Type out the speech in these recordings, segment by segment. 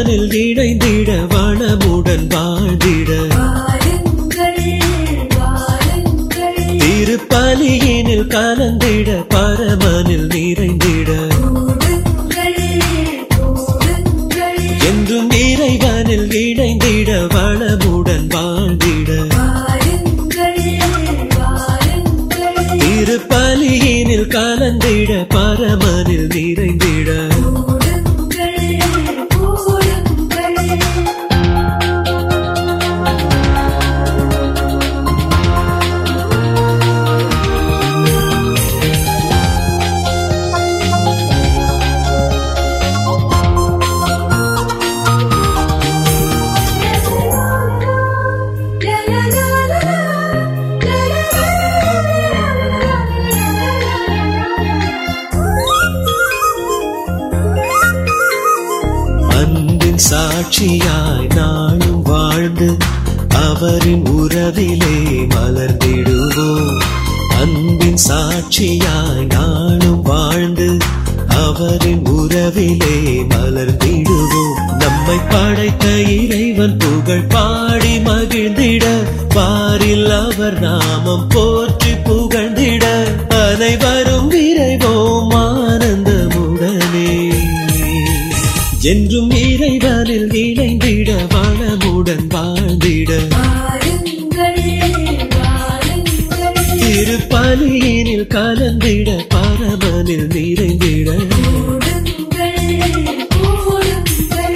இறைவனில் இணைந்திட வளமுடன் வாழ்ந்திட வாருங்கள் வாருங்கள் திருப்பலியினில் கலந்திட பரமனில் நிறைந்திட கூடுங்கள் கூடுங்கள் என்றும் இறைவனில் இணைந்திட வளமுடன் வாழ்ந்திட வாருங்கள் வாருங்கள் திருப்பலியினில் கலந்திட பரமனில் நிறைந்திட கூடுங்கள் கூடுங்கள் அன்பின் சாட்சியாய் நாளும் வாழ்ந்து அவரின் உறவிலே மலர்ந்திடுவோம் அன்பின் சாட்சியாய் நாளும் வாழ்ந்து அவரின் உறவிலே மலர்ந்திடுவோம் நம்மை படைத்த இறைவன் புகழ் பாடி மகிழ்ந்திட பாரில் அவர் நாமம் போற்றி புகழ்ந்திட அனைவரும் விரைவோம் ஆனந்தமுடனே என்றும் இறைவனில் இணைந்திட வளமுடன் வாழ்ந்திட வாருங்கள் வாருங்கள் திருப்பலியினில் கலந்திட பரமனில் நிறைந்திட கூடுங்கள் கூடுங்கள்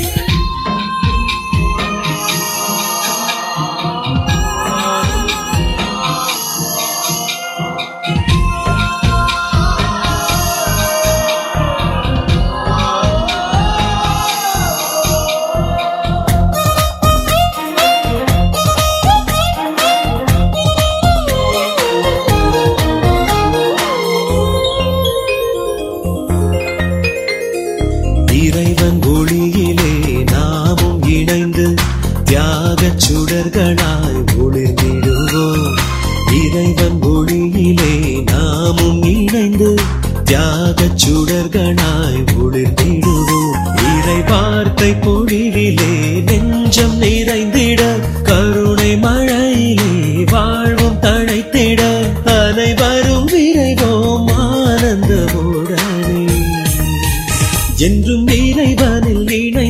இறைவன் ஒளியிலே நாமும் இணைந்து தியாகச் சுடர்களாய் ஒளிர்ந்திடுவோம் இறைவன் ஒளியிலே நாமும் இணைந்து தியாகச் சுடர்களாய் ஒளிர்ந்திடுவோம் இறை வார்த்தை பொழிவிலே நெஞ்சம் நிறைந்திட கருணை மழையிலே வாழ்வும் தழைத்திட அனைவரும் விரைவோம் ஆனந்தமுடனே என்றும் இறைவனில் இணை